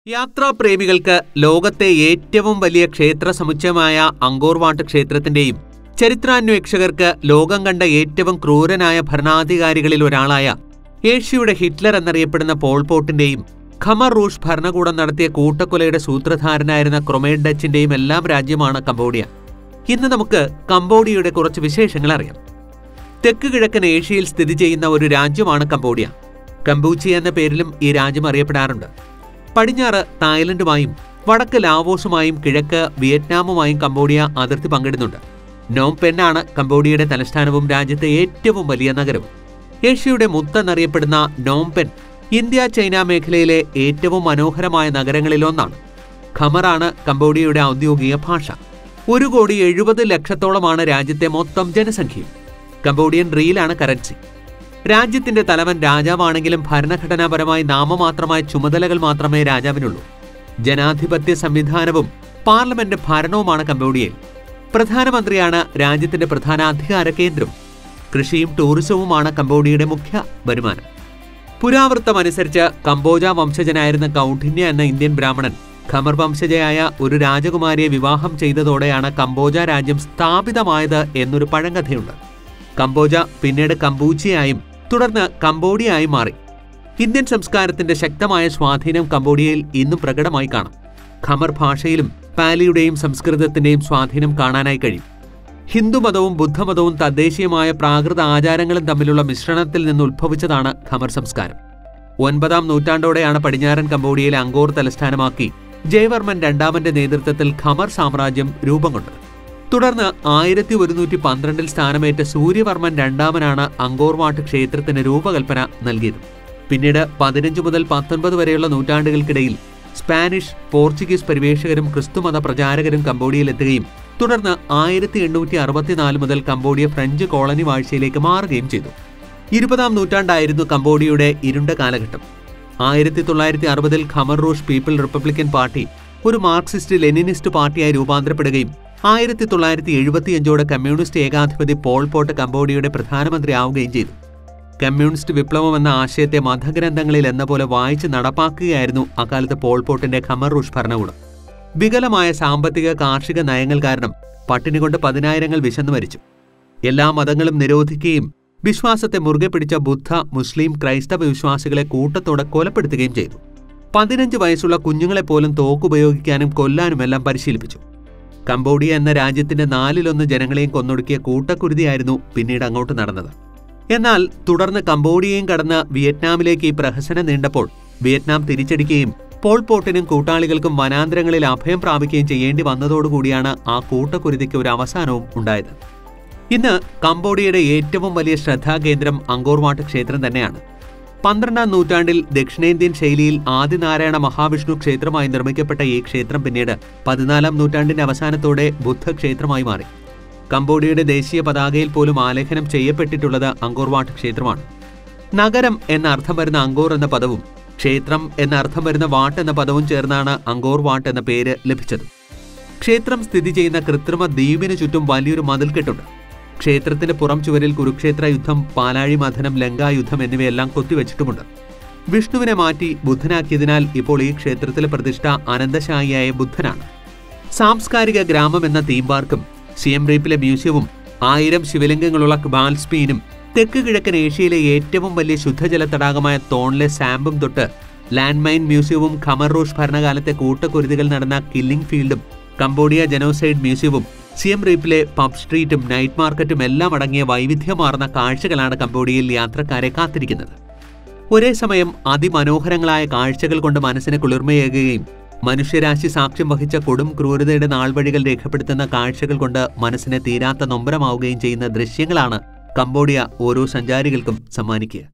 യാത്രാപ്രേമികൾക്ക് ലോകത്തെ ഏറ്റവും വലിയ ക്ഷേത്ര സമുച്ചയമായ അങ്കോർവാട്ട് ക്ഷേത്രത്തിന്റെയും ചരിത്രാന്വേഷകർക്ക് ലോകം കണ്ട ഏറ്റവും ക്രൂരനായ ഭരണാധികാരികളിൽ ഒരാളായ ഏഷ്യയുടെ ഹിറ്റ്ലർ എന്നറിയപ്പെടുന്ന പോൾപോട്ടിന്റെയും ഖമർ റൂഷ് ഭരണകൂടം നടത്തിയ കൂട്ടക്കൊലയുടെ സൂത്രധാരനായിരുന്ന ക്രൊമേഡ് ഡച്ചിന്റെയും എല്ലാം രാജ്യമാണ് കംബോഡിയ ഇന്ന് നമുക്ക് കംബോഡിയയുടെ കുറച്ച് വിശേഷങ്ങൾ അറിയാം തെക്ക് കിഴക്കൻ ഏഷ്യയിൽ സ്ഥിതി ചെയ്യുന്ന ഒരു രാജ്യമാണ് കംബോഡിയ കംബൂച്ചി എന്ന പേരിലും ഈ രാജ്യം അറിയപ്പെടാറുണ്ട് പടിഞ്ഞാറ് തായ്ലൻഡുമായും വടക്ക് ലാവോസുമായും കിഴക്ക് വിയറ്റ്നാമുമായും കംബോഡിയ അതിർത്തി പങ്കിടുന്നുണ്ട് നോംപെന്നാണ് കംബോഡിയയുടെ തലസ്ഥാനവും രാജ്യത്തെ ഏറ്റവും വലിയ നഗരവും ഏഷ്യയുടെ മുത്തെന്നറിയപ്പെടുന്ന നോംപെൻ ഇന്ത്യ ചൈന മേഖലയിലെ ഏറ്റവും മനോഹരമായ നഗരങ്ങളിലൊന്നാണ് ഖമറാണ് കംബോഡിയയുടെ ഔദ്യോഗിക ഭാഷ ഒരു കോടി എഴുപത് ലക്ഷത്തോളമാണ് രാജ്യത്തെ മൊത്തം ജനസംഖ്യയും കംബോഡിയൻ റിയിലാണ് കറൻസി രാജ്യത്തിന്റെ തലവൻ രാജാവാണെങ്കിലും ഭരണഘടനാപരമായി നാമമാത്രമായ ചുമതലകൾ മാത്രമേ രാജാവിനുള്ളൂ ജനാധിപത്യ സംവിധാനവും പാർലമെന്റ് ഭരണവുമാണ് കംബോഡിയയിൽ പ്രധാനമന്ത്രിയാണ് രാജ്യത്തിന്റെ പ്രധാന അധികാര കേന്ദ്രം കൃഷിയും ടൂറിസവുമാണ് കംബോഡിയയുടെ മുഖ്യ വരുമാനം പുരാവൃത്തം അനുസരിച്ച് കംബോജ വംശജനായിരുന്ന കൗഠിന്യ എന്ന ഇന്ത്യൻ ബ്രാഹ്മണൻ ഖമർ വംശജയായ ഒരു രാജകുമാരിയെ വിവാഹം ചെയ്തതോടെയാണ് കംബോജ രാജ്യം സ്ഥാപിതമായത് എന്നൊരു പഴങ്കഥയുണ്ട് കംബോജ പിന്നീട് കംബൂച്ചിയായും തുടർന്ന് കംബോഡിയയായും മാറി ഇന്ത്യൻ സംസ്കാരത്തിന്റെ ശക്തമായ സ്വാധീനം കംബോഡിയയിൽ ഇന്നും പ്രകടമായി കാണാം ഖമർ ഭാഷയിലും പാലിയുടെയും സംസ്കൃതത്തിന്റെയും സ്വാധീനം കാണാനായി കഴിയും ഹിന്ദുമതവും ബുദ്ധമതവും തദ്ദേശീയമായ പ്രാകൃത ആചാരങ്ങളും തമ്മിലുള്ള മിശ്രണത്തിൽ നിന്ന് ഉത്ഭവിച്ചതാണ് ഖമർ സംസ്കാരം ഒൻപതാം നൂറ്റാണ്ടോടെയാണ് പടിഞ്ഞാറൻ കംബോഡിയയിലെ അങ്കോർ തലസ്ഥാനമാക്കി ജയവർമ്മൻ രണ്ടാമന്റെ നേതൃത്വത്തിൽ ഖമർ സാമ്രാജ്യം രൂപം കൊണ്ടത് തുടർന്ന് ആയിരത്തി ഒരുന്നൂറ്റി പന്ത്രണ്ടിൽ സ്ഥാനമേറ്റ സൂര്യവർമ്മൻ രണ്ടാമനാണ് അങ്കോർവാട്ട് ക്ഷേത്രത്തിന് രൂപകൽപ്പന നൽകിയത് പിന്നീട് പതിനഞ്ച് മുതൽ പത്തൊൻപത് വരെയുള്ള നൂറ്റാണ്ടുകൾക്കിടയിൽ സ്പാനിഷ് പോർച്ചുഗീസ് പരിവേഷകരും ക്രിസ്തുമത പ്രചാരകരും കംബോഡിയയിലെത്തുകയും തുടർന്ന് ആയിരത്തി എണ്ണൂറ്റി അറുപത്തിനാല് മുതൽ കംബോഡിയ ഫ്രഞ്ച് കോളനി വാഴ്ചയിലേക്ക് മാറുകയും ചെയ്തു ഇരുപതാം നൂറ്റാണ്ടായിരുന്നു കംബോഡിയയുടെ ഇരുണ്ട കാലഘട്ടം ആയിരത്തി തൊള്ളായിരത്തി അറുപതിൽ Khmer Rouge people republican party ഒരു മാർക്സിസ്റ്റ് ലെനിനിസ്റ്റ് പാർട്ടിയായി രൂപാന്തരപ്പെടുകയും ആയിരത്തി തൊള്ളായിരത്തി എഴുപത്തിയഞ്ചോടെ കമ്മ്യൂണിസ്റ്റ് ഏകാധിപതി പോൾ പോട്ട് കംബോഡിയയുടെ പ്രധാനമന്ത്രിയാവുകയും ചെയ്തു കമ്മ്യൂണിസ്റ്റ് വിപ്ലവം എന്ന ആശയത്തെ മതഗ്രന്ഥങ്ങളിൽ എന്ന പോലെ വായിച്ച് നടപ്പാക്കുകയായിരുന്നു അക്കാലത്ത് പോൾ പോട്ടിന്റെ ഖമർ റൂഷ് ഭരണകൂടം വികലമായ സാമ്പത്തിക കാർഷിക നയങ്ങൾ കാരണം പട്ടിണി കൊണ്ട് പതിനായിരങ്ങൾ വിശന്നു മരിച്ചു എല്ലാ മതങ്ങളും നിരോധിക്കുകയും വിശ്വാസത്തെ മുറുകെ പിടിച്ച ബുദ്ധ മുസ്ലിം ക്രൈസ്തവ വിശ്വാസികളെ കൂട്ടത്തോടെ കൊലപ്പെടുത്തുകയും ചെയ്തു പതിനഞ്ച് വയസ്സുള്ള കുഞ്ഞുങ്ങളെപ്പോലും തോക്കുപയോഗിക്കാനും കൊല്ലാനുമെല്ലാം പരിശീലിപ്പിച്ചു കംബോഡിയ എന്ന രാജ്യത്തിന്റെ നാലിലൊന്ന് ജനങ്ങളെയും കൊന്നൊടുക്കിയ കൂട്ടക്കുരുതിയായിരുന്നു പിന്നീട് അങ്ങോട്ട് നടന്നത് എന്നാൽ തുടർന്ന് കംബോഡിയയും കടന്ന് വിയറ്റ്നാമിലേക്ക് ഈ പ്രഹസനം നീണ്ടപ്പോൾ വിയറ്റ്നാം തിരിച്ചടിക്കുകയും പോൾ പോട്ടിനും കൂട്ടാളികൾക്കും വനാന്തരങ്ങളിൽ അഭയം പ്രാപിക്കുകയും ചെയ്യേണ്ടി വന്നതോടുകൂടിയാണ് ആ കൂട്ടക്കുരുതിക്ക് ഒരു അവസാനവും ഉണ്ടായത് ഇന്ന് കംബോഡിയയുടെ ഏറ്റവും വലിയ ശ്രദ്ധാകേന്ദ്രം അങ്കോർവാട്ട് ക്ഷേത്രം തന്നെയാണ് പന്ത്രണ്ടാം നൂറ്റാണ്ടിൽ ദക്ഷിണേന്ത്യൻ ശൈലിയിൽ ആദിനാരായണ മഹാവിഷ്ണു ക്ഷേത്രമായി നിർമ്മിക്കപ്പെട്ട ഈ ക്ഷേത്രം പിന്നീട് പതിനാലാം നൂറ്റാണ്ടിന്റെ അവസാനത്തോടെ ബുദ്ധക്ഷേത്രമായി മാറി കംബോഡിയയുടെ ദേശീയ പതാകയിൽ പോലും ആലേഖനം ചെയ്യപ്പെട്ടിട്ടുള്ളത് അങ്കോർവാട്ട് ക്ഷേത്രമാണ് നഗരം എന്ന അർത്ഥം വരുന്ന അങ്കോർ എന്ന പദവും ക്ഷേത്രം എന്ന അർത്ഥം വരുന്ന വാട്ട് എന്ന പദവും ചേർന്നാണ് അങ്കോർ വാട്ട് എന്ന പേര് ലഭിച്ചത് ക്ഷേത്രം സ്ഥിതി ചെയ്യുന്ന കൃത്രിമ ദ്വീപിന് ചുറ്റും വലിയൊരു മതിൽക്കെട്ടുണ്ട് ക്ഷേത്രത്തിന്റെ പുറം ചുവരിൽ കുരുക്ഷേത്ര യുദ്ധം പാലാഴി മഥനം ലങ്കായുദ്ധം എന്നിവയെല്ലാം കൊത്തിവെച്ചിട്ടുമുണ്ട് വിഷ്ണുവിനെ മാറ്റി ബുദ്ധനാക്കിയതിനാൽ ഇപ്പോൾ ഈ ക്ഷേത്രത്തിലെ പ്രതിഷ്ഠ അനന്തശായിയായ ബുദ്ധനാണ് സാംസ്കാരിക ഗ്രാമം എന്ന തീം പാർക്കും സിയം റീപ്പിലെ മ്യൂസിയവും ആയിരം ശിവലിംഗങ്ങളുള്ള ക്ബാൽസ്പീനും തെക്ക് കിഴക്കൻ ഏഷ്യയിലെ ഏറ്റവും വലിയ ശുദ്ധജല തടാകമായ തോണിലെ സാമ്പും തൊട്ട് ലാൻഡ് മൈൻ മ്യൂസിയവും ഖമർ റൂഷ് ഭരണകാലത്തെ കൂട്ടക്കുരുതികൾ നടന്ന കില്ലിംഗ് ഫീൽഡും കംബോഡിയ ജനോസൈഡ് മ്യൂസിയവും സിയം റീപ്പിലെ പബ് സ്ട്രീറ്റും നൈറ്റ് മാർക്കറ്റും എല്ലാം അടങ്ങിയ വൈവിധ്യമാർന്ന കാഴ്ചകളാണ് കംബോഡിയയിൽ യാത്രക്കാരെ കാത്തിരിക്കുന്നത് ഒരേ സമയം അതിമനോഹരങ്ങളായ കാഴ്ചകൾ കൊണ്ട് മനസ്സിന് കുളിർമയേകുകയും മനുഷ്യരാശി സാക്ഷ്യം വഹിച്ച കൊടും ക്രൂരതയുടെ നാൾവഴികൾ രേഖപ്പെടുത്തുന്ന കാഴ്ചകൾ കൊണ്ട് മനസ്സിനെ തീരാത്ത നൊമ്പരമാവുകയും ചെയ്യുന്ന ദൃശ്യങ്ങളാണ് കംബോഡിയ ഓരോ സഞ്ചാരികൾക്കും സമ്മാനിക്കുക